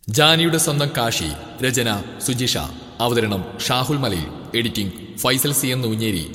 ജാനിയുടെ സ്വന്തം കാശി രചന സുജിഷ അവതരണം Shahul Malayil editing Faisal C N Oonjeri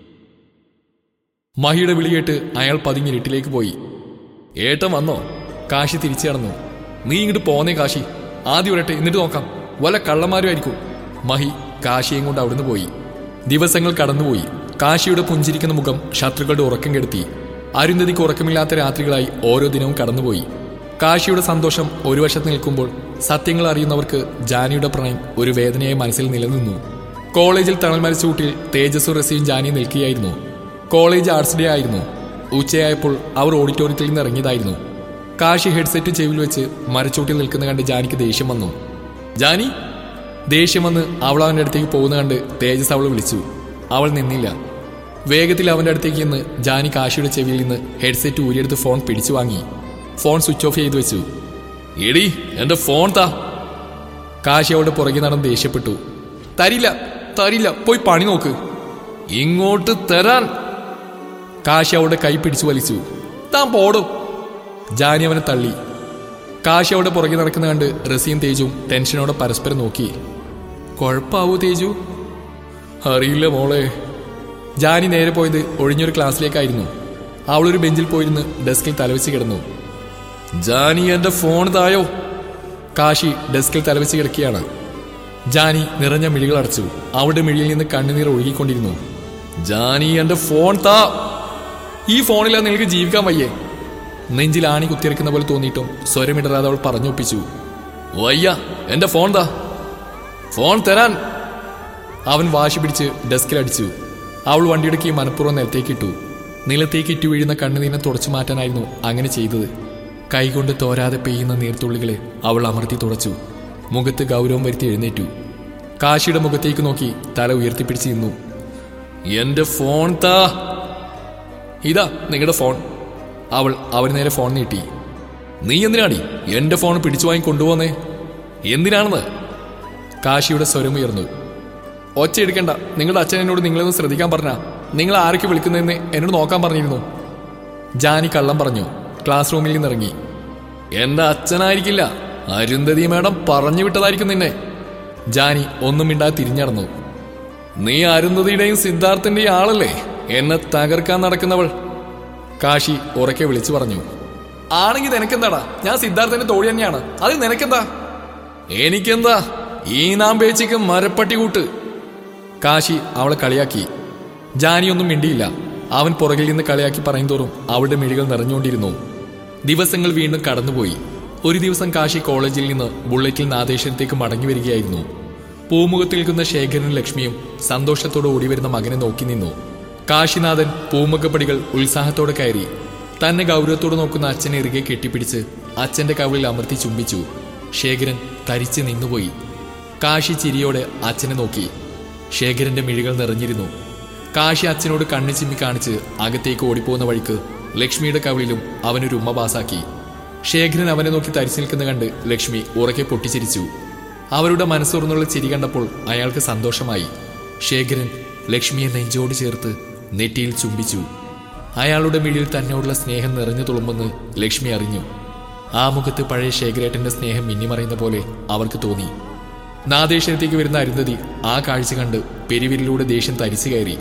മഹിയുടെ വിളികേട്ട് അയാൾ പതുങ്ങി ഇരുട്ടിലേക്ക് പോയി ഏട്ടൻ വന്നോ കാശി തിരിച്ചു കടന്നു നീ ഇങ്ങോട്ട് പോന്നേ കാശി ആദ്യം വരട്ടെ എന്നിട്ട് നോക്കാം വല്ല കള്ളന്മാരും ആയിരിക്കും മഹി കാശിയും കൊണ്ട് അവിടുന്ന് പോയി ദിവസങ്ങൾ കടന്നുപോയി കാശിയുടെ പുഞ്ചിരിക്കുന്ന മുഖം ശത്രുക്കളുടെ ഉറക്കം കെടുത്തി അരുന്ധതിക്ക് ഉറക്കമില്ലാത്ത രാത്രികളായി ഓരോ ദിനവും കടന്നുപോയി കാശിയുടെ സന്തോഷം ഒരു വശത്ത് നിൽക്കുമ്പോൾ സത്യങ്ങൾ അറിയുന്നവർക്ക് ജാനിയുടെ പ്രണയം ഒരു വേദനയായി മനസ്സിൽ നിലനിന്നു കോളേജിൽ തണൽ മരിച്ചൂട്ടിൽ തേജസ് റസിയും ജാനിയും നിൽക്കുകയായിരുന്നു കോളേജ് ആർട്സ് ഡേ ആയിരുന്നു ഉച്ചയായപ്പോൾ അവർ ഓഡിറ്റോറിയത്തിൽ നിന്ന് ഇറങ്ങിയതായിരുന്നു കാശി ഹെഡ്സെറ്റ് ചെവിയിൽ വെച്ച് മരച്ചൂട്ടിൽ നിൽക്കുന്ന കണ്ട് ജാനിക്ക് ദേഷ്യം വന്നു ജാനി ദേഷ്യം വന്ന് അവൾ അവൻ്റെ അടുത്തേക്ക് പോകുന്ന കണ്ട് തേജസ് അവൾ വിളിച്ചു അവൾ നിന്നില്ല വേഗത്തിൽ അവൻ്റെ അടുത്തേക്ക് ചെന്ന് ജാനി കാശിയുടെ ചെവിയിൽ നിന്ന് ഹെഡ്സെറ്റ് ഊരിയെടുത്ത് ഫോൺ പിടിച്ചു വാങ്ങി ഫോൺ സ്വിച്ച് ഓഫ് ചെയ്തു വെച്ചു എടി എന്റെ ഫോൺ താ കാശി അവളുടെ പുറകെ നടന്ന് ദേഷ്യപ്പെട്ടു തരില്ല തരില്ല പോയി പണി നോക്ക് ഇങ്ങോട്ട് തരാൻ കാശി അവളുടെ കൈ പിടിച്ചു വലിച്ചു താൻ പോടും ജാനി അവനെ തള്ളി കാശി അവിടെ പുറകെ നടക്കുന്ന കണ്ട് റസിയും തേജുവും ടെൻഷനോടെ പരസ്പരം നോക്കി കുഴപ്പാവൂ തേജു അറിയില്ല മോളെ ജാനി നേരെ പോയത് ഒഴിഞ്ഞൊരു ക്ലാസ്സിലേക്കായിരുന്നു അവളൊരു ബെഞ്ചിൽ പോയിരുന്ന് ഡെസ്കിൽ തലവെച്ച് കിടന്നു ജാനി എന്റെ ഫോൺ തായോ കാശി ഡെസ്കിൽ തലവെച്ച് കിടക്കുകയാണ് ജാനി നിറഞ്ഞ മിഴികൾ അടച്ചു അവളുടെ മിഴിയിൽ നിന്ന് കണ്ണുനീർ ഒഴുകിക്കൊണ്ടിരുന്നു ജാനി എന്റെ ഫോൺ താ ഈ ഫോണിലാ നിനക്ക് ജീവിക്കാൻ വയ്യേ നെഞ്ചിൽ ആണി കുത്തിയിറക്കുന്ന പോലെ തോന്നിയിട്ടും സ്വരമിടറാതെ അവൾ പറഞ്ഞൊപ്പിച്ചു വയ്യ എന്റെ ഫോൺ താ ഫോൺ തരാൻ അവൻ വാശി പിടിച്ച് ഡെസ്കിലടിച്ചു അവൾ വണ്ടിയുടെ കീ മനഃപൂർവ്വം നിലത്തേക്ക് ഇട്ടു നിലത്തേക്ക് ഇറ്റു വീഴുന്ന കണ്ണുനീരിനെ തുടച്ചു മാറ്റാനായിരുന്നു അങ്ങനെ ചെയ്തത് കൈകൊണ്ട് തോരാതെ പെയ്യുന്ന നീർത്തുള്ളികളെ അവൾ അമർത്തി തുടച്ചു മുഖത്ത് ഗൗരവം വരുത്തി എഴുന്നേറ്റു കാശിയുടെ മുഖത്തേക്ക് നോക്കി തല ഉയർത്തിപ്പിടിച്ച് നിന്നു എന്റെ ഫോൺ താ ഇതാ നിങ്ങളുടെ ഫോൺ അവൾ അവന് നേരെ ഫോൺ നീട്ടി നീ എന്തിനാടി എന്റെ ഫോൺ പിടിച്ചു വാങ്ങി കൊണ്ടുപോന്നേ എന്തിനാണെന്ന് കാശിയുടെ സ്വരമുയർന്നു ഒച്ച എടുക്കണ്ട നിങ്ങളുടെ അച്ഛൻ എന്നോട് നിങ്ങളൊന്ന് ശ്രദ്ധിക്കാൻ പറഞ്ഞ നിങ്ങൾ ആരൊക്കെ വിളിക്കുന്നതെന്ന് എന്നോട് നോക്കാൻ പറഞ്ഞിരുന്നു ജാനി കള്ളം പറഞ്ഞു ക്ലാസ് റൂമിൽ നിന്നിറങ്ങി എന്റെ അച്ഛനായിരിക്കില്ല അരുന്ധതി മേഡം പറഞ്ഞു വിട്ടതായിരിക്കും നിന്നെ ജാനി ഒന്നും മിണ്ടാതെ തിരിഞ്ഞടന്നു നീ അരുന്ധതിയുടെയും സിദ്ധാർത്ഥന്റെയും ആളല്ലേ എന്നെ തകർക്കാൻ നടക്കുന്നവൾ കാശി ഉറക്കെ വിളിച്ചു പറഞ്ഞു ആണെങ്കിൽ നിനക്കെന്താടാ ഞാൻ സിദ്ധാർത്ഥന്റെ തോഴി തന്നെയാണ് അത് നിനക്കെന്താ എനിക്കെന്താ ഈ നാം പേച്ചിക്ക് മരപ്പട്ടി കൂട്ട് കാശി അവളെ കളിയാക്കി ജാനിയൊന്നും മിണ്ടിയില്ല അവൻ പുറകിൽ നിന്ന് കളിയാക്കി പറയും തോറും അവളുടെ മിഴികൾ നിറഞ്ഞുകൊണ്ടിരുന്നു ദിവസങ്ങൾ വീണ്ടും കടന്നുപോയി ഒരു ദിവസം കാശി കോളേജിൽ നിന്ന് ബുള്ളറ്റിൽ നാദേശത്തേക്ക് മടങ്ങി വരികയായിരുന്നു പൂമുഖത്ത് നിൽക്കുന്ന ശേഖരനും ലക്ഷ്മിയും സന്തോഷത്തോടെ ഓടിവരുന്ന മകനെ നോക്കി നിന്നു കാശിനാഥൻ പൂമുഖപ്പടികൾ ഉത്സാഹത്തോടെ കയറി തന്നെ ഗൗരവത്തോടെ നോക്കുന്ന അച്ഛനെ ഇറുകെ കെട്ടിപ്പിടിച്ച് അച്ഛന്റെ കവിളിൽ അമർത്തി ചുംബിച്ചു ശേഖരൻ തരിച്ച് നിന്നുപോയി കാശി ചിരിയോടെ അച്ഛനെ നോക്കി ശേഖരന്റെ മിഴികൾ നിറഞ്ഞിരുന്നു കാശി അച്ഛനോട് കണ്ണു ചിമ്മി കാണിച്ച് അകത്തേക്ക് ഓടിപ്പോകുന്ന വഴിക്ക് ലക്ഷ്മിയുടെ കവിളിലും അവനൊരു ഉമ്മ പാസാക്കി ശേഖരൻ അവനെ നോക്കി തരിച്ചു നിൽക്കുന്ന കണ്ട് ലക്ഷ്മി ഉറക്കെ പൊട്ടിച്ചിരിച്ചു അവരുടെ മനസ്സുറന്നുള്ള ചിരി കണ്ടപ്പോൾ അയാൾക്ക് സന്തോഷമായി ശേഖരൻ ലക്ഷ്മിയെ നെഞ്ചോട് ചേർത്ത് നെറ്റിയിൽ ചുംബിച്ചു അയാളുടെ മിഴിയിൽ തന്നോടുള്ള സ്നേഹം നിറഞ്ഞു തുളുമ്പെന്ന് ലക്ഷ്മി അറിഞ്ഞു ആ മുഖത്ത് പഴയ ശേഖരേട്ടന്റെ സ്നേഹം മിന്നിമറയുന്ന പോലെ അവർക്ക് തോന്നി നാദേശത്തേക്ക് വരുന്ന അരുന്ധതി ആ കാഴ്ച കണ്ട് പെരുവിരിലൂടെ ദേഷ്യം തരിച്ചു കയറി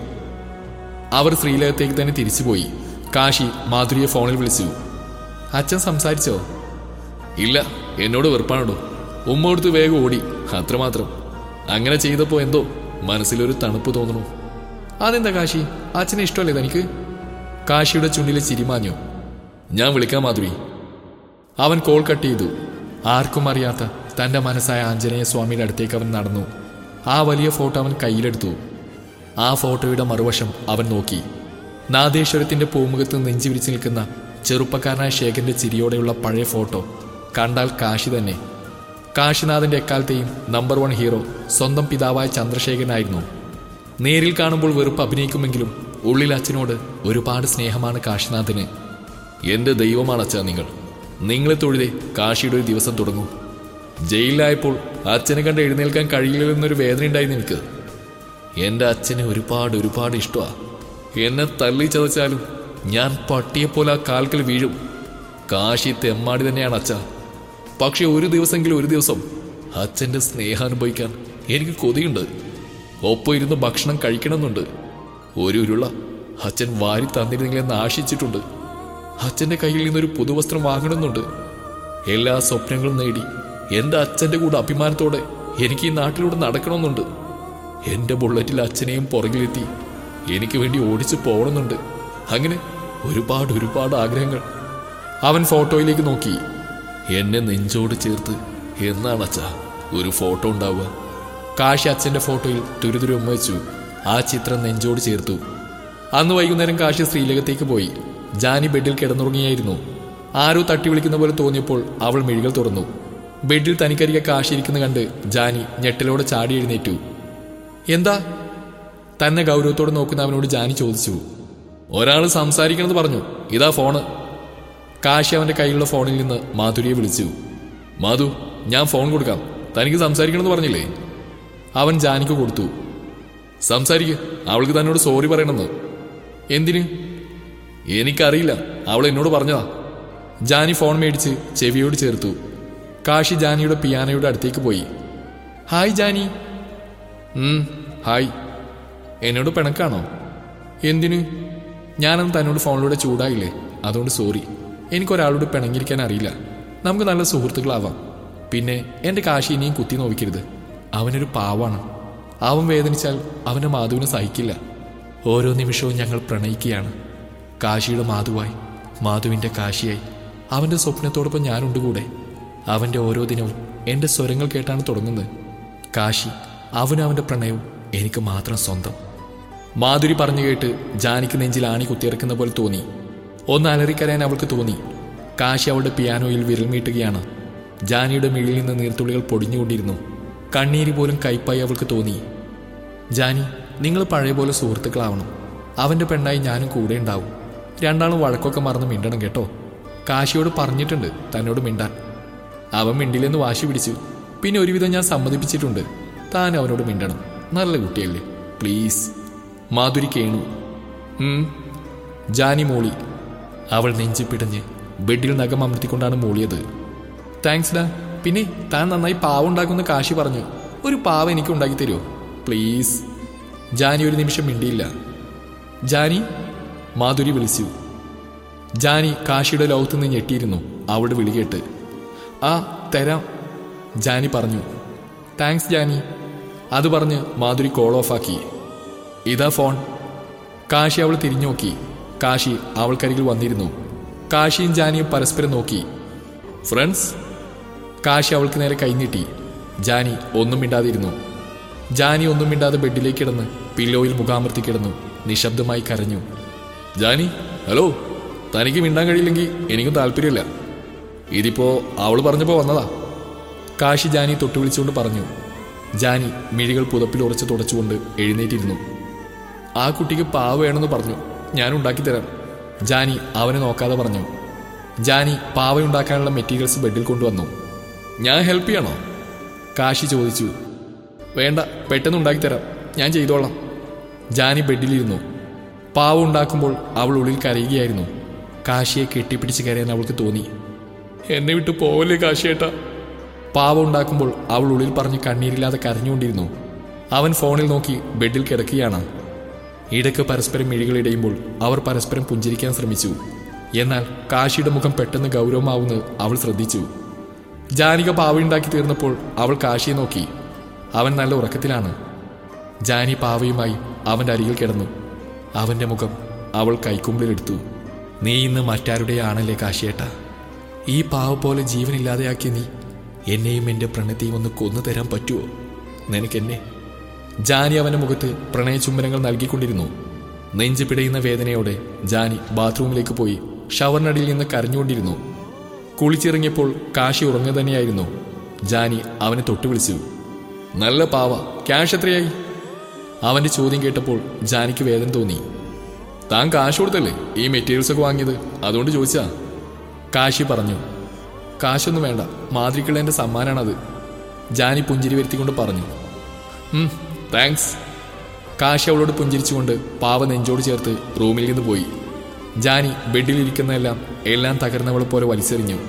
അവർ ശ്രീലകത്തേക്ക് തന്നെ തിരിച്ചുപോയി കാശി മാധുരിയെ ഫോണിൽ വിളിച്ചു അച്ഛൻ സംസാരിച്ചോ ഇല്ല എന്നോട് വെറുപ്പാണോ ഉമ്മ കൊടുത്ത് വേഗം ഓടി അത്രമാത്രം അങ്ങനെ ചെയ്തപ്പോ എന്തോ മനസ്സിലൊരു തണുപ്പ് തോന്നണു അതെന്താ കാശി അച്ഛനെ ഇഷ്ടമല്ലേ തനിക്ക് കാശിയുടെ ചുണ്ടിലെ ചിരിമാഞ്ഞു ഞാൻ വിളിക്കാം മാധുരി അവൻ കോൾ കട്ട് ചെയ്തു ആർക്കും അറിയാത്ത തന്റെ മനസ്സായ ആഞ്ജനേയ സ്വാമിയുടെ അടുത്തേക്ക് അവൻ നടന്നു ആ വലിയ ഫോട്ടോ അവൻ കയ്യിലെടുത്തു ആ ഫോട്ടോയുടെ മറുവശം അവൻ നോക്കി നാദേശ്വരത്തിന്റെ പൂമുഖത്ത് നെഞ്ചു വിരിച്ചു നിൽക്കുന്ന ചെറുപ്പക്കാരനായ ശേഖരന്റെ ചിരിയോടെയുള്ള പഴയ ഫോട്ടോ കണ്ടാൽ കാശി തന്നെ കാശിനാഥന്റെ എക്കാലത്തെയും നമ്പർ വൺ ഹീറോ സ്വന്തം പിതാവായ ചന്ദ്രശേഖരനായിരുന്നു നേരിൽ കാണുമ്പോൾ വെറുപ്പ് അഭിനയിക്കുമെങ്കിലും ഉള്ളിൽ അച്ഛനോട് ഒരുപാട് സ്നേഹമാണ് കാശിനാഥന് എന്റെ ദൈവമാണ് അച്ഛാ നിങ്ങൾ നിങ്ങളെ തൊഴുതേ കാശിയുടെ ഒരു ദിവസം തുടങ്ങും ജയിലിലായപ്പോൾ അച്ഛനെ കണ്ട് എഴുന്നേൽക്കാൻ കഴിയില്ലെന്നൊരു വേദന ഉണ്ടായിരുന്നു എനിക്ക് എന്റെ അച്ഛനെ ഒരുപാട് ഒരുപാട് ഇഷ്ടമാ എന്നെ തള്ളി ചതച്ചാലും ഞാൻ പട്ടിയെപ്പോലെ ആ കാൽക്കൽ വീഴും കാശി തെമ്മാടി തന്നെയാണ് അച്ഛ പക്ഷെ ഒരു ദിവസമെങ്കിലും ഒരു ദിവസം അച്ഛൻ്റെ സ്നേഹം അനുഭവിക്കാൻ എനിക്ക് കൊതിയുണ്ട് ഒപ്പം ഇരുന്ന് ഭക്ഷണം കഴിക്കണമെന്നുണ്ട് ഒരു ഉരുള അച്ഛൻ വാരി തന്നിരുന്നെങ്കിലെന്ന് ആശിച്ചിട്ടുണ്ട് അച്ഛൻ്റെ കയ്യിൽ നിന്നൊരു പുതുവസ്ത്രം വാങ്ങണമെന്നുണ്ട് എല്ലാ സ്വപ്നങ്ങളും നേടി എൻ്റെ അച്ഛൻ്റെ കൂടെ അഭിമാനത്തോടെ എനിക്ക് ഈ നാട്ടിലൂടെ നടക്കണമെന്നുണ്ട് എൻ്റെ ബുള്ളറ്റിൽ അച്ഛനെയും പുറകിലെത്തി എനിക്ക് വേണ്ടി ഓടിച്ചു പോകണമെന്നുണ്ട് അങ്ങനെ ഒരുപാട് ഒരുപാട് ആഗ്രഹങ്ങൾ അവൻ ഫോട്ടോയിലേക്ക് നോക്കി എന്നെ നെഞ്ചോട് ചേർത്ത് എന്നാണ് അച്ഛാ ഒരു ഫോട്ടോ ഉണ്ടാവുക കാശി അച്ഛൻ്റെ ഫോട്ടോയിൽ തുരുതുരു ഉമ്മ ആ ചിത്രം നെഞ്ചോട് ചേർത്തു അന്ന് വൈകുന്നേരം കാശി ശ്രീലകത്തേക്ക് പോയി ജാനി ബെഡിൽ കിടന്നുറങ്ങിയായിരുന്നു ആരോ തട്ടി വിളിക്കുന്ന പോലെ തോന്നിയപ്പോൾ അവൾ മിഴികൾ തുറന്നു ബെഡിൽ തനിക്കരികെ കാശിരിക്കുന്ന കണ്ട് ജാനി ഞെട്ടലോടെ ചാടി എഴുന്നേറ്റു എന്താ തന്നെ ഗൗരവത്തോടെ നോക്കുന്ന അവനോട് ജാനി ചോദിച്ചു ഒരാൾ സംസാരിക്കണമെന്ന് പറഞ്ഞു ഇതാ ഫോണ് കാശി അവന്റെ കയ്യിലുള്ള ഫോണിൽ നിന്ന് മാധുരിയെ വിളിച്ചു മാധു ഞാൻ ഫോൺ കൊടുക്കാം തനിക്ക് സംസാരിക്കണമെന്ന് പറഞ്ഞില്ലേ അവൻ ജാനിക്ക് കൊടുത്തു സംസാരിക്കുക അവൾക്ക് തന്നോട് സോറി പറയണമെന്ന് എന്തിന് എനിക്കറിയില്ല അവൾ എന്നോട് പറഞ്ഞതാ ജാനി ഫോൺ മേടിച്ച് ചെവിയോട് ചേർത്തു കാശി ജാനിയുടെ പിയാനോയുടെ അടുത്തേക്ക് പോയി ഹായ് ജാനി ഉം, ഹായ് എന്നോട് പിണക്കാണോ എന്തിന് ഞാനന്ന് തന്നോട് ഫോണിലൂടെ ചൂടായില്ലേ അതുകൊണ്ട് സോറി എനിക്കൊരാളോട് പിണങ്ങിയിരിക്കാൻ അറിയില്ല നമുക്ക് നല്ല സുഹൃത്തുക്കളാവാം പിന്നെ എൻ്റെ കാശി ഇനിയും കുത്തി നോവിക്കരുത് അവനൊരു പാവാണ് അവൻ വേദനിച്ചാൽ അവൻ്റെ മാധുവിനെ സഹിക്കില്ല ഓരോ നിമിഷവും ഞങ്ങൾ പ്രണയിക്കുകയാണ് കാശിയുടെ മാധുവായി മാധുവിൻ്റെ കാശിയായി അവൻ്റെ സ്വപ്നത്തോടൊപ്പം ഞാനുണ്ട് കൂടെ അവൻ്റെ ഓരോ ദിനവും എൻ്റെ സ്വരങ്ങൾ കേട്ടാണ് തുടങ്ങുന്നത് കാശി അവനും അവൻ്റെ പ്രണയവും എനിക്ക് മാത്രം സ്വന്തം മാധുരി പറഞ്ഞു കേട്ട് ജാനിക്ക് നെഞ്ചിൽ ആണി കുത്തിയിറക്കുന്ന പോലെ തോന്നി ഒന്ന് അലറിക്കരയാൻ അവൾക്ക് തോന്നി കാശി അവളുടെ പിയാനോയിൽ വിരൽ മീട്ടുകയാണ് ജാനിയുടെ മിഴിൽ നിന്ന് നീർത്തുള്ളികൾ പൊടിഞ്ഞുകൊണ്ടിരുന്നു കണ്ണീര് പോലും കയ്പായി അവൾക്ക് തോന്നി ജാനി നിങ്ങൾ പഴയ പോലെ സുഹൃത്തുക്കളാവണം അവൻ്റെ പെണ്ണായി ഞാനും കൂടെ ഉണ്ടാവും രണ്ടാളും വഴക്കൊക്കെ മറന്ന് മിണ്ടണം കേട്ടോ കാശിയോട് പറഞ്ഞിട്ടുണ്ട് തന്നോട് മിണ്ടാൻ അവൻ മിണ്ടില്ലെന്ന് വാശി പിടിച്ചു പിന്നെ ഒരുവിധം ഞാൻ സമ്മതിപ്പിച്ചിട്ടുണ്ട് താൻ അവനോട് മിണ്ടണം നല്ല കുട്ടിയല്ലേ പ്ലീസ് മാധുരി കേണു ഉം. ജാനി മൂളി അവൾ നെഞ്ചി പിടഞ്ഞ് ബെഡിൽ നഖം അമർത്തിക്കൊണ്ടാണ് മൂളിയത് താങ്ക്സ് ഡാ പിന്നെ താൻ നന്നായി പാവ ഉണ്ടാക്കുന്ന കാശി പറഞ്ഞു ഒരു പാവ എനിക്ക് ഉണ്ടാക്കി തരുമോ പ്ലീസ് ജാനി ഒരു നിമിഷം മിണ്ടിയില്ല ജാനി മാധുരി വിളിച്ചു ജാനി കാശിയുടെ ലോകത്ത് നിന്ന് ഞെട്ടിയിരുന്നു അവളുടെ വിളി കേട്ട് ആ തരാം ജാനി പറഞ്ഞു താങ്ക്സ് ജാനി അത് പറഞ്ഞ് മാധുരി കോൾ ഓഫാക്കി ഇതാ ഫോൺ കാശി അവൾ തിരിഞ്ഞു നോക്കി കാശി അവൾക്കരികിൽ വന്നിരുന്നു കാശിയും ജാനിയും പരസ്പരം നോക്കി ഫ്രണ്ട്സ് കാശി അവൾക്ക് നേരെ കൈനീട്ടി ജാനി ഒന്നും മിണ്ടാതിരുന്നു ജാനി ഒന്നും മിണ്ടാതെ ബെഡിലേക്ക് കിടന്ന് പില്ലോയിൽ മുഖാമർത്തി കിടന്നു നിശബ്ദമായി കരഞ്ഞു ജാനി ഹലോ തനിക്ക് മിണ്ടാൻ കഴിയില്ലെങ്കിൽ എനിക്കും താല്പര്യമില്ല ഇതിപ്പോ അവള് പറഞ്ഞപ്പോ വന്നതാ കാശി ജാനി തൊട്ടു വിളിച്ചുകൊണ്ട് പറഞ്ഞു ജാനി മിഴികൾ പുതപ്പിൽ ഉറച്ച് തുടച്ചുകൊണ്ട് എഴുന്നേറ്റിരുന്നു ആ കുട്ടിക്ക് പാവ വേണമെന്ന് പറഞ്ഞു ഞാൻ ഉണ്ടാക്കി തരാം ജാനി അവനെ നോക്കാതെ പറഞ്ഞു ജാനി പാവയുണ്ടാക്കാനുള്ള മെറ്റീരിയൽസ് ബെഡിൽ കൊണ്ടുവന്നു ഞാൻ ഹെൽപ്പ് ചെയ്യണോ കാശി ചോദിച്ചു വേണ്ട പെട്ടെന്ന് ഉണ്ടാക്കി തരാം ഞാൻ ചെയ്തോളാം ജാനി ബെഡിലിരുന്നു പാവ ഉണ്ടാക്കുമ്പോൾ അവൾ ഉള്ളിൽ കരയുകയായിരുന്നു കാശിയെ കെട്ടിപ്പിടിച്ച് കരയാൻ അവൾക്ക് തോന്നി എന്നെ വിട്ടു പോവല്ലേ കാശിയേട്ടാ പാവ ഉണ്ടാക്കുമ്പോൾ അവൾ ഉള്ളിൽ പറഞ്ഞ് കണ്ണീരില്ലാതെ കരഞ്ഞുകൊണ്ടിരുന്നു അവൻ ഫോണിൽ നോക്കി ബെഡിൽ കിടക്കുകയാണ് ഇടയ്ക്ക് പരസ്പരം മിഴികളിടയുമ്പോൾ അവർ പരസ്പരം പുഞ്ചിരിക്കാൻ ശ്രമിച്ചു എന്നാൽ കാശിയുടെ മുഖം പെട്ടെന്ന് ഗൗരവമാവുന്നത് അവൾ ശ്രദ്ധിച്ചു ജാനിക പാവയുണ്ടാക്കി തീർന്നപ്പോൾ അവൾ കാശിയെ നോക്കി അവൻ നല്ല ഉറക്കത്തിലാണ് ജാനി പാവയുമായി അവൻ്റെ അരികിൽ കിടന്നു അവൻ്റെ മുഖം അവൾ കൈക്കുമ്പിലെടുത്തു നീ ഇന്ന് മറ്റാരുടെ ആണല്ലേ കാശിയേട്ട ഈ പാവ പോലെ ജീവനില്ലാതെയാക്കിയ നീ എന്നെയും എൻ്റെ പ്രണയത്തെയും ഒന്ന് കൊന്നു തരാൻ പറ്റുമോ നിനക്കെന്നെ ജാനി അവന്റെ മുഖത്ത് പ്രണയ ചുംബനങ്ങൾ നൽകിക്കൊണ്ടിരുന്നു നെഞ്ച് പിടയുന്ന വേദനയോടെ ജാനി ബാത്റൂമിലേക്ക് പോയി ഷവറിനടിയിൽ നിന്ന് കരഞ്ഞുകൊണ്ടിരുന്നു കുളിച്ചിറങ്ങിയപ്പോൾ കാശി ഉറങ്ങുക തന്നെയായിരുന്നു ജാനി അവനെ തൊട്ടു വിളിച്ചു നല്ല പാവ ക്യാഷ് എത്രയായി അവന്റെ ചോദ്യം കേട്ടപ്പോൾ ജാനിക്ക് വേദന തോന്നി താൻ കാശ് കൊടുത്തല്ലേ ഈ മെറ്റീരിയൽസ് ഒക്കെ വാങ്ങിയത് അതുകൊണ്ട് ചോദിച്ചാ കാശി പറഞ്ഞു കാശൊന്നും വേണ്ട മാതൃക്കുള്ള എൻ്റെ സമ്മാനാണത് ജാനി പുഞ്ചിരി വരുത്തിക്കൊണ്ട് പറഞ്ഞു താങ്ക്സ് കാശി അവളോട് പുഞ്ചിരിച്ചുകൊണ്ട് പാവ നെഞ്ചോട് ചേർത്ത് റൂമിൽ നിന്ന് പോയി ജാനി ബെഡിലിരിക്കുന്നതെല്ലാം എല്ലാം തകർന്നവളെ പോലെ വലിച്ചെറിഞ്ഞു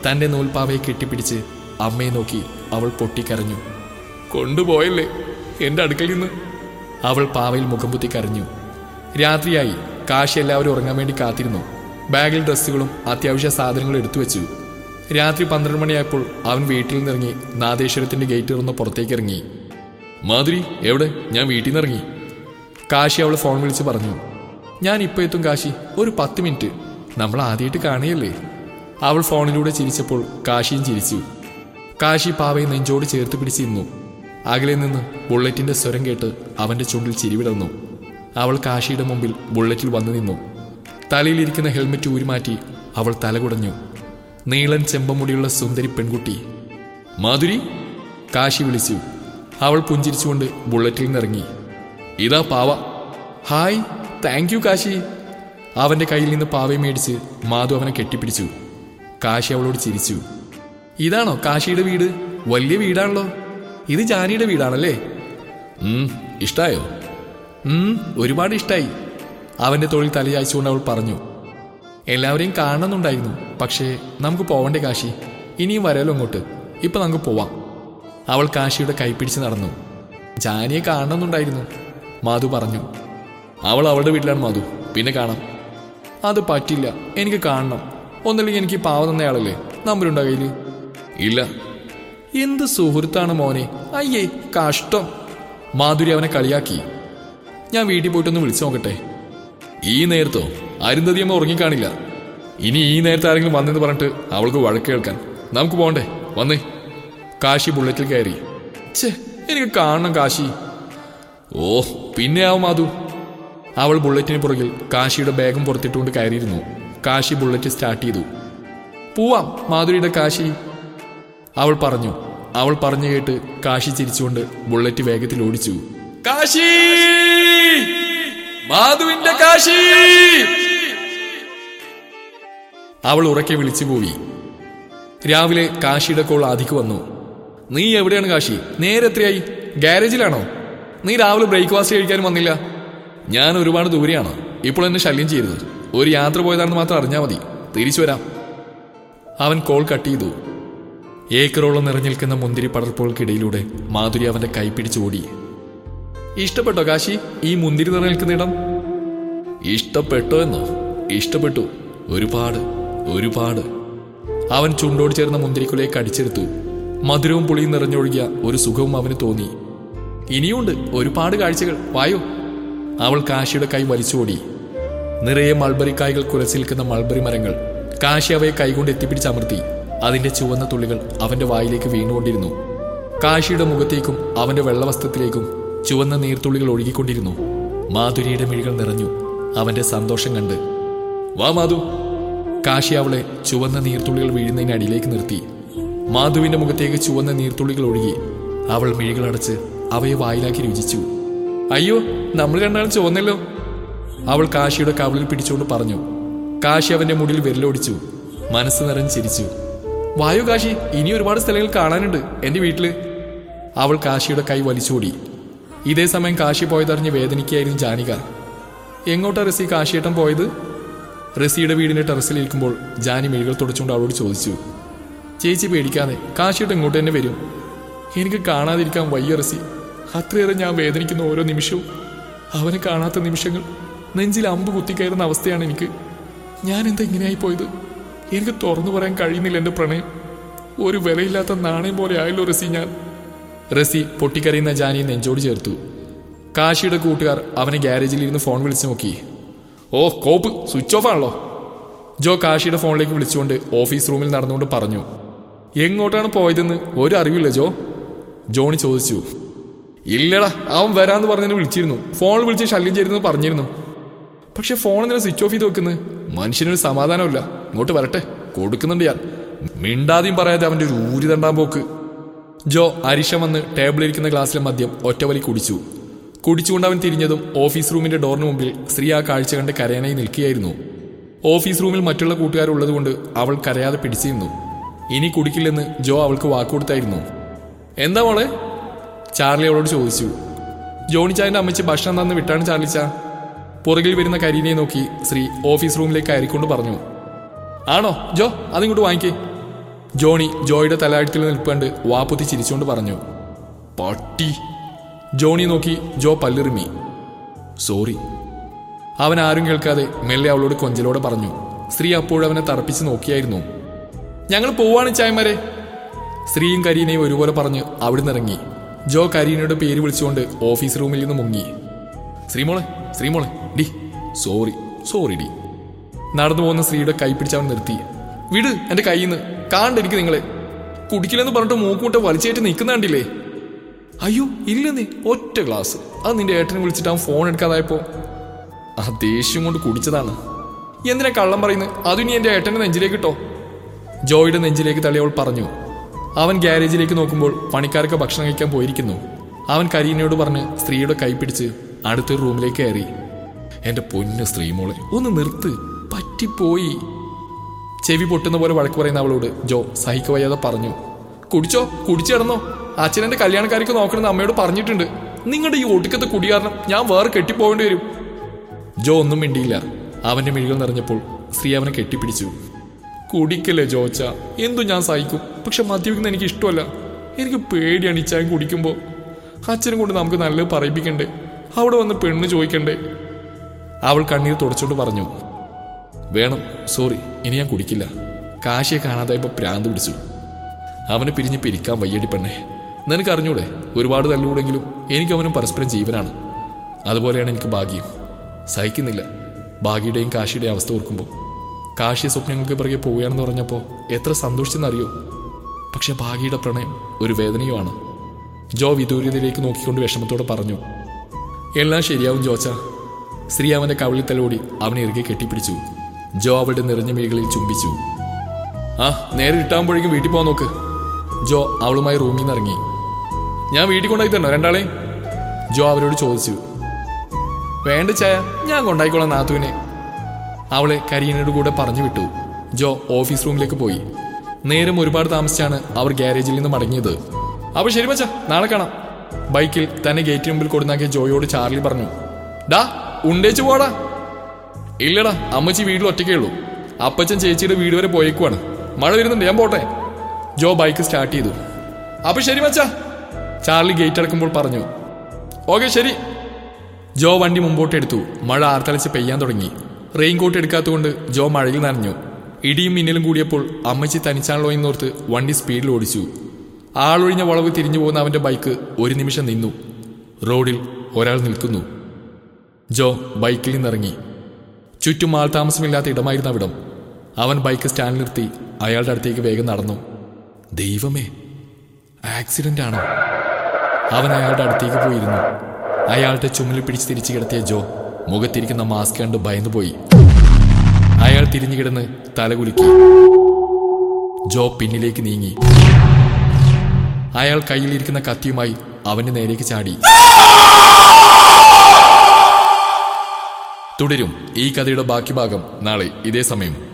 തന്റെ നൂൽപ്പാവയെ കെട്ടിപ്പിടിച്ച് അമ്മയെ നോക്കി അവൾ പൊട്ടിക്കരഞ്ഞു കൊണ്ടുപോയല്ലേ എന്റെ അടുക്കളയിൽ നിന്ന് അവൾ പാവയിൽ മുഖം കുത്തി കരഞ്ഞു രാത്രിയായി കാശി എല്ലാവരും ഉറങ്ങാൻ വേണ്ടി കാത്തിരുന്നു ബാഗിൽ ഡ്രസ്സുകളും അത്യാവശ്യ സാധനങ്ങളും എടുത്തു വെച്ചു രാത്രി പന്ത്രണ്ട് മണിയായപ്പോൾ അവൻ വീട്ടിൽ നിന്നിറങ്ങി നാദേശ്വരത്തിന്റെ ഗേറ്റ് തുറന്ന് പുറത്തേക്ക് ഇറങ്ങി മാധുരി എവിടെ ഞാൻ വീട്ടിൽ നിന്ന് ഇറങ്ങി കാശി അവൾ ഫോൺ വിളിച്ച് പറഞ്ഞു ഞാൻ ഇപ്പൊ എത്തും കാശി ഒരു പത്ത് മിനിറ്റ് നമ്മൾ ആദ്യമായിട്ട് കാണുകയല്ലേ അവൾ ഫോണിലൂടെ ചിരിച്ചപ്പോൾ കാശിയും ചിരിച്ചു കാശി പാവയെ നെഞ്ചോട് ചേർത്ത് പിടിച്ചിരുന്നു അകലെ നിന്ന് ബുള്ളറ്റിന്റെ സ്വരം കേട്ട് അവന്റെ ചുണ്ടിൽ ചിരിവിടർന്നു അവൾ കാശിയുടെ മുമ്പിൽ ബുള്ളറ്റിൽ വന്നു നിന്നു തലയിലിരിക്കുന്ന ഹെൽമെറ്റ് ഊരിമാറ്റി അവൾ തലകുടഞ്ഞു നീളൻ ചെമ്പമുടിയുള്ള സുന്ദരി പെൺകുട്ടി മാധുരി കാശി വിളിച്ചു അവൾ പുഞ്ചിരിച്ചുകൊണ്ട് ബുള്ളറ്റിൽ നിന്നിറങ്ങി ഇതാ പാവ ഹായ് താങ്ക് യു കാശി അവന്റെ കയ്യിൽ നിന്ന് പാവയെ മേടിച്ച് മാധു അവനെ കെട്ടിപ്പിടിച്ചു കാശി അവളോട് ചിരിച്ചു ഇതാണോ കാശിയുടെ വീട് വലിയ വീടാണല്ലോ ഇത് ജാനിയുടെ വീടാണല്ലേ ഉം, ഇഷ്ടായോ ഉം, ഒരുപാട് ഇഷ്ടായി അവന്റെ തൊഴിൽ തലയായിച്ചുകൊണ്ട് അവൾ പറഞ്ഞു എല്ലാവരെയും കാണണമെന്നുണ്ടായിരുന്നു പക്ഷേ നമുക്ക് പോവണ്ടേ കാശി ഇനിയും വരാലോ അങ്ങോട്ട് ഇപ്പൊ നമുക്ക് പോവാം അവൾ കാശിയുടെ കൈപ്പിടിച്ച് നടന്നു ജാനിയെ കാണണമെന്നുണ്ടായിരുന്നു മാധു പറഞ്ഞു അവൾ അവളുടെ വീട്ടിലാണ് മാധു പിന്നെ കാണാം അത് പറ്റില്ല എനിക്ക് കാണണം ഒന്നല്ലെങ്കിൽ എനിക്ക് പാവ തന്നയാളല്ലേ നമ്പരുണ്ടോ കയ്യിൽ ഇല്ല എന്ത് സുഹൃത്താണ് മോനെ അയ്യേ കഷ്ടം മാധുരി അവനെ കളിയാക്കി ഞാൻ വീട്ടിൽ പോയിട്ടൊന്ന് വിളിച്ചു നോക്കട്ടെ ഈ നേരത്തോ അരുന്ധതിയമ്മ ഉറങ്ങിക്കാണില്ല ഇനി ഈ നേരത്തെ ആരെങ്കിലും വന്നെന്ന് പറഞ്ഞിട്ട് അവൾക്ക് വഴക്ക് കേൾക്കാൻ നമുക്ക് പോണ്ടേ വന്നേ കാശി ബുള്ളറ്റിൽ കയറി ഛേ എനിക്ക് കാണണം കാശി ഓ പിന്നെ ആവും മാധു അവൾ ബുള്ളറ്റിന് പുറകിൽ കാശിയുടെ ബാഗും പുറത്തിട്ടുകൊണ്ട് കയറിയിരുന്നു കാശി ബുള്ളറ്റ് സ്റ്റാർട്ട് ചെയ്തു പോവാം മാധുരിയുടെ കാശി അവൾ പറഞ്ഞു അവൾ പറഞ്ഞു കേട്ട് കാശി ചിരിച്ചുകൊണ്ട് ബുള്ളറ്റ് വേഗത്തിൽ ഓടിച്ചു കാശി മാധുവിന്റെ കാശി അവൾ ഉറക്കെ വിളിച്ചു പോയി രാവിലെ കാശിയുടെ കോൾ ആദിക്ക് വന്നു നീ എവിടെയാണ് കാശി നേരെ എത്രയായി ഗാരേജിലാണോ നീ രാവിലെ ബ്രേക്ക്ഫാസ്റ്റ് കഴിക്കാനും വന്നില്ല ഞാൻ ഒരുപാട് ദൂരെയാണ് ഇപ്പോൾ എന്നെ ശല്യം ചെയ്യരുത് ഒരു യാത്ര പോയതാണെന്ന് മാത്രം അറിഞ്ഞാൽ മതി തിരിച്ചു വരാം അവൻ കോൾ കട്ട് ചെയ്തു ഏക്കറോളം നിറഞ്ഞു നിൽക്കുന്ന മുന്തിരി പടർപ്പുകൾക്കിടയിലൂടെ മാധുരി അവന്റെ കൈ പിടിച്ചോടി ഇഷ്ടപ്പെട്ടോ കാശി ഈ മുന്തിരി നിറഞ്ഞു നിൽക്കുന്ന ഇടം ഇഷ്ടപ്പെട്ടോ എന്നോ ഇഷ്ടപ്പെട്ടു ഒരുപാട് ഒരുപാട് അവൻ ചുണ്ടോട് ചേർന്ന മുന്തിരിക്കുലയെ കടിച്ചെടുത്തു മധുരവും പുളിയും നിറഞ്ഞൊഴുകിയ ഒരു സുഖവും അവന് തോന്നി ഇനിയുണ്ട് ഒരുപാട് കാഴ്ചകൾ വായോ അവൾ കാശിയുടെ കൈ വലിച്ചോടി നിറയെ മൾബറിക്കായ്കൾ കുലച്ചു നിൽക്കുന്ന മൾബറി മരങ്ങൾ കാശി അവയെ കൈകൊണ്ട് എത്തിപ്പിടിച്ചമർത്തി അതിന്റെ ചുവന്ന തുള്ളികൾ അവന്റെ വായിലേക്ക് വീണുകൊണ്ടിരുന്നു കാശിയുടെ മുഖത്തേക്കും അവന്റെ വെള്ളവസ്ത്രത്തിലേക്കും ചുവന്ന നീർത്തുള്ളികൾ ഒഴുകിക്കൊണ്ടിരുന്നു മാധുരിയുടെ മിഴികൾ നിറഞ്ഞു അവന്റെ സന്തോഷം കണ്ട് വാ മാധു കാശി അവളെ ചുവന്ന നീർത്തുള്ളികൾ വീഴുന്നതിന് അടിയിലേക്ക് നിർത്തി മാധുവിന്റെ മുഖത്തേക്ക് ചുവന്ന നീർത്തുള്ളികൾ ഒഴുകി അവൾ മിഴികളടച്ച് അവയെ വായിലാക്കി രുചിച്ചു അയ്യോ നമ്മൾ രണ്ടാളും ചുവന്നല്ലോ അവൾ കാശിയുടെ കവിളിൽ പിടിച്ചുകൊണ്ട് പറഞ്ഞു കാശി അവന്റെ മുടിയിൽ വിരലോടിച്ചു മനസ്സ് നിറഞ്ഞ് ചിരിച്ചു വായു കാശി ഇനി ഒരുപാട് സ്ഥലങ്ങൾ കാണാനുണ്ട് എന്റെ വീട്ടില് അവൾ കാശിയുടെ കൈ വലിച്ചോടി ഇതേ സമയം കാശി പോയതറിഞ്ഞ് വേദനിക്കായിരുന്നു ജാനിക എങ്ങോട്ടാ റസി കാശിയേട്ടൻ പോയത് റസിയുടെ വീടിന്റെ ടെറസിലിരിക്കുമ്പോൾ ജാനി മിഴികൾ തുടച്ചുകൊണ്ട് അവളോട് ചോദിച്ചു ചേച്ചി പേടിക്കാതെ കാശിയേട്ടൻ ഇങ്ങോട്ട് തന്നെ വരും എനിക്ക് കാണാതിരിക്കാൻ വയ്യ റസി അത്രയേറെ ഞാൻ വേദനിക്കുന്ന ഓരോ നിമിഷവും അവനെ കാണാത്ത നിമിഷങ്ങൾ നെഞ്ചിൽ അമ്പ് കുത്തിക്കയറുന്ന അവസ്ഥയാണ് എനിക്ക് ഞാൻ എന്താ ഇങ്ങനെയായി പോയത് എനിക്ക് തുറന്നു പറയാൻ കഴിയുന്നില്ല എൻ്റെ പ്രണയം ഒരു വിലയില്ലാത്ത നാണയം പോലെ ആയല്ലോ റസി ഞാൻ റസി പൊട്ടിക്കരയുന്ന ജാനിയെ നെഞ്ചോട് ചേർത്തു കാശിയുടെ കൂട്ടുകാർ അവനെ ഗ്യാരേജിൽ ഇരുന്ന് ഫോൺ വിളിച്ചു നോക്കി ഓ കോപ്പ് സ്വിച്ച് ഓഫ് ആണല്ലോ ജോ കാശിയുടെ ഫോണിലേക്ക് വിളിച്ചുകൊണ്ട് ഓഫീസ് റൂമിൽ നടന്നുകൊണ്ട് പറഞ്ഞു എങ്ങോട്ടാണ് പോയതെന്ന് ഒരു അറിവില്ല ജോ ജോണി ചോദിച്ചു ഇല്ലടാ അവൻ വരാന്ന് പറഞ്ഞതിന് വിളിച്ചിരുന്നു ഫോണിൽ വിളിച്ച് ശല്യം ചെയ്തെന്ന് പറഞ്ഞിരുന്നു പക്ഷെ ഫോൺ എന്തിനാ സ്വിച്ച് ഓഫ് ചെയ്ത് വെക്കുന്നത് മനുഷ്യനൊരു സമാധാനമില്ല ഇങ്ങോട്ട് വരട്ടെ കൊടുക്കുന്നുണ്ട് ഞാൻ മിണ്ടാതെയും പറയാതെ അവന്റെ ഒരു ഊരി തണ്ടാൻ പോക്ക് ജോ അരിശം വന്ന് ടേബിളിലിരിക്കുന്ന ഗ്ലാസ്സിലെ മദ്യം ഒറ്റവലി കുടിച്ചു കുടിച്ചുകൊണ്ട് അവൻ തിരിഞ്ഞതും ഓഫീസ് റൂമിന്റെ ഡോറിന് മുമ്പിൽ സ്ത്രീ ആ കാഴ്ച കണ്ട് കരയാനായി നിൽക്കുകയായിരുന്നു ഓഫീസ് റൂമിൽ മറ്റുള്ള കൂട്ടുകാരുള്ളതുകൊണ്ട് അവൾ കരയാതെ പിടിച്ചിരുന്നു ഇനി കുടിക്കില്ലെന്ന് ജോ അവൾക്ക് വാക്കുകൊടുത്തായിരുന്നു എന്താ മോളെ ചാർലി അവളോട് ചോദിച്ചു ജോണിച്ചായന്റെ അമ്മച്ചി ഭക്ഷണം തന്ന് വിട്ടാണ് ചാർലിച്ച പുറകിൽ വരുന്ന കരീനെ നോക്കി ശ്രീ ഓഫീസ് റൂമിലേക്ക് കയറിക്കൊണ്ട് പറഞ്ഞു ആണോ ജോ അതിങ്ങോട്ട് വാങ്ങിക്കേ ജോണി ജോയുടെ തലാഴത്തിൽ നിൽപ്പണ്ട് വാപ്പുത്തി ചിരിച്ചുകൊണ്ട് പറഞ്ഞു പട്ടി ജോണി നോക്കി ജോ പല്ലിറുമി സോറി അവൻ ആരും കേൾക്കാതെ മെല്ലെ അവളോട് കൊഞ്ചലോടെ പറഞ്ഞു സ്ത്രീ അപ്പോഴും അവനെ തറപ്പിച്ച് നോക്കിയായിരുന്നു ഞങ്ങൾ പോവാണ് ചായമാരെ സ്ത്രീയും കരീനയും ഒരുപോലെ പറഞ്ഞ് അവിടുന്ന് ഇറങ്ങി ജോ കരീനയുടെ പേര് വിളിച്ചുകൊണ്ട് ഓഫീസ് റൂമിൽ നിന്ന് മുങ്ങി ശ്രീമോളെ ശ്രീമോളെ ഡി സോറി സോറി ഡി നടന്നു പോകുന്ന സ്ത്രീയുടെ കൈ പിടിച്ച് അവൻ നിർത്തി വിട് എന്റെ കയ്യിൽ നിന്ന് കാണ്ടിരിക്കും നിങ്ങളെ കുടിക്കില്ലെന്ന് പറഞ്ഞിട്ട് മൂക്കൂട്ട വലിച്ചേറ്റ് നിൽക്കുന്ന കണ്ടില്ലേ അയ്യോ ഇല്ലെന്നേ ഒറ്റ ഗ്ലാസ് അത് നിന്റെ ഏട്ടനെ വിളിച്ചിട്ട് അവൻ ഫോൺ എടുക്കാതായപ്പോ ആ ദേഷ്യം കൊണ്ട് കുടിച്ചതാണ് എന്തിനാ കള്ളം പറയുന്നത് അതും നീ എന്റെ ഏട്ടന്റെ നെഞ്ചിലേക്ക് ഇട്ടോ ജോയുടെ നെഞ്ചിലേക്ക് തള്ളി അവൾ പറഞ്ഞു അവൻ ഗ്യാരേജിലേക്ക് നോക്കുമ്പോൾ പണിക്കാരൊക്കെ ഭക്ഷണം കഴിക്കാൻ പോയിരിക്കുന്നു അവൻ കരീനയോട് പറഞ്ഞ് സ്ത്രീയുടെ കൈ പിടിച്ച് അടുത്തൊരു റൂമിലേക്ക് കയറി എന്റെ പൊന്നു സ്ത്രീ മോളെ ഒന്ന് നിർത്ത് പറ്റിപ്പോയി ചെവി പൊട്ടുന്ന പോലെ വഴക്ക് പറയുന്ന അവളോട് ജോ സഹിക്ക വയ്യാതെ പറഞ്ഞു കുടിച്ചോ കുടിച്ചു കിടന്നോ അച്ഛനെന്റെ കല്യാണക്കാർക്ക് നോക്കണമെന്ന് അമ്മയോട് പറഞ്ഞിട്ടുണ്ട് നിങ്ങളുടെ ഈ ഒടുക്കത്തെ കുടി കാരണം ഞാൻ വേറെ കെട്ടിപ്പോകേണ്ടി വരും ജോ ഒന്നും മിണ്ടിയില്ല അവന്റെ മിഴികൾ നിറഞ്ഞപ്പോൾ സ്ത്രീ അവനെ കെട്ടിപ്പിടിച്ചു കുടിക്കല്ലേ ജോച്ച എന്തു ഞാൻ സഹിക്കും പക്ഷെ മദ്യപിക്കുന്ന എനിക്ക് ഇഷ്ടമല്ല എനിക്ക് പേടിയാണ് ഈ ചായ കുടിക്കുമ്പോൾ അച്ഛനും കൊണ്ട് നമുക്ക് നല്ലത് പറയിപ്പിക്കണ്ടേ അവിടെ വന്ന് പെണ്ണ് ചോദിക്കണ്ടേ അവൾ കണ്ണീർ തുടച്ചോണ്ട് പറഞ്ഞു വേണം സോറി ഇനി ഞാൻ കുടിക്കില്ല കാശിയെ കാണാതായപ്പോൾ പ്രാന്ത് പിടിച്ചു അവനെ പിരിഞ്ഞ് പിരിക്കാൻ വയ്യടി പെണ്ണെ നിനക്ക് അറിഞ്ഞൂടെ ഒരുപാട് തല്ലുകൂടെങ്കിലും എനിക്ക് അവനും പരസ്പരം ജീവനാണ് അതുപോലെയാണ് എനിക്ക് ഭാഗ്യം സഹിക്കുന്നില്ല ഭാഗ്യയുടെയും കാശിയുടെയും അവസ്ഥ ഓർക്കുമ്പോൾ കാശിയ സ്വപ്നങ്ങൾക്ക് പിറകെ പോവുകയാണെന്ന് പറഞ്ഞപ്പോൾ എത്ര സന്തോഷിച്ചെന്നറിയോ പക്ഷെ ഭാഗ്യയുടെ പ്രണയം ഒരു വേദനയുമാണ് ജോ വിദൂര്യതയിലേക്ക് നോക്കിക്കൊണ്ട് വിഷമത്തോടെ പറഞ്ഞു എല്ലാം ശരിയാവും ജോച്ച സ്ത്രീ അവന്റെ കവിളിൽ തലോടി അവനെ ഇറുകെ കെട്ടിപ്പിടിച്ചു ജോ അവളുടെ നിറഞ്ഞ മിഴികളിൽ ചുംബിച്ചു ആ നേരെ ഇട്ടാകുമ്പോഴേക്കും വീട്ടിൽ പോകാൻ നോക്ക് ജോ അവളുമായി റൂമിൽ നിന്ന് ഇറങ്ങി ഞാൻ വീട്ടിൽ കൊണ്ടായി തരണോ രണ്ടാളെ ജോ അവരോട് ചോദിച്ചു വേണ്ട ചായ ഞാൻ കൊണ്ടായിക്കോളാം നാത്തുവിനെ അവളെ കരീനയുടെ കൂടെ പറഞ്ഞു വിട്ടു ജോ ഓഫീസ് റൂമിലേക്ക് പോയി നേരം ഒരുപാട് താമസിച്ചാണ് അവർ ഗ്യാരേജിൽ നിന്ന് മടങ്ങിയത് അപ്പൊ ശരി മച്ച നാളെ കാണാം ബൈക്കിൽ തന്നെ ഗേറ്റ് മുമ്പിൽ കൊടുന്നാക്കിയ ജോയോട് ചാർലി പറഞ്ഞു ഡാ ഉണ്ടേച്ചു പോടാ ഇല്ലടാ അമ്മച്ചി വീട്ടിൽ ഒറ്റയ്ക്കേ ഉള്ളൂ അപ്പച്ചൻ ചേച്ചിയുടെ വീട് വരെ പോയേക്കുവാണ് മഴ വരുന്നുണ്ട് ഞാൻ പോട്ടെ ജോ ബൈക്ക് സ്റ്റാർട്ട് ചെയ്തു അപ്പൊ ശരി മച്ചാ ചാർലി ഗേറ്റ് അടക്കുമ്പോൾ പറഞ്ഞു ഓക്കെ ശരി ജോ വണ്ടി മുമ്പോട്ട് എടുത്തു മഴ ആർത്തലച്ച് പെയ്യാൻ തുടങ്ങി റെയിൻകോട്ട് എടുക്കാത്തതുകൊണ്ട് ജോ മഴയിൽ നനഞ്ഞു ഇടിയും മിന്നലും കൂടിയപ്പോൾ അമ്മച്ചി തനിച്ചാണല്ലോ എന്നോർത്ത് വണ്ടി സ്പീഡിൽ ഓടിച്ചു ആളൊഴിഞ്ഞ വളവ് തിരിഞ്ഞു പോകുന്ന അവന്റെ ബൈക്ക് ഒരു നിമിഷം നിന്നു റോഡിൽ ഒരാൾ നിൽക്കുന്നു ജോ ബൈക്കിൽ നിന്നിറങ്ങി ചുറ്റും ആൾ താമസമില്ലാത്ത ഇടമായിരുന്നു അവിടം അവൻ ബൈക്ക് സ്റ്റാൻഡിൽ നിർത്തി അയാളുടെ അടുത്തേക്ക് വേഗം നടന്നു ദൈവമേ ആക്സിഡന്റ് ആണോ അവൻ അയാളുടെ അടുത്തേക്ക് പോയിരുന്നു അയാളുടെ ചുമലിൽ പിടിച്ച് തിരിച്ചു കിടത്തിയ ജോ മുഖത്തിരിക്കുന്ന മാസ്ക് കണ്ട് ഭയന്നുപോയി അയാൾ തിരിഞ്ഞു കിടന്ന് തലകുലുക്കി ജോ പിന്നിലേക്ക് നീങ്ങി അയാൾ കയ്യിലിരിക്കുന്ന കത്തിയുമായി അവന്റെ നേരേക്ക് ചാടി തുടരും ഈ കഥയുടെ ബാക്കി ഭാഗം നാളെ ഇതേ സമയം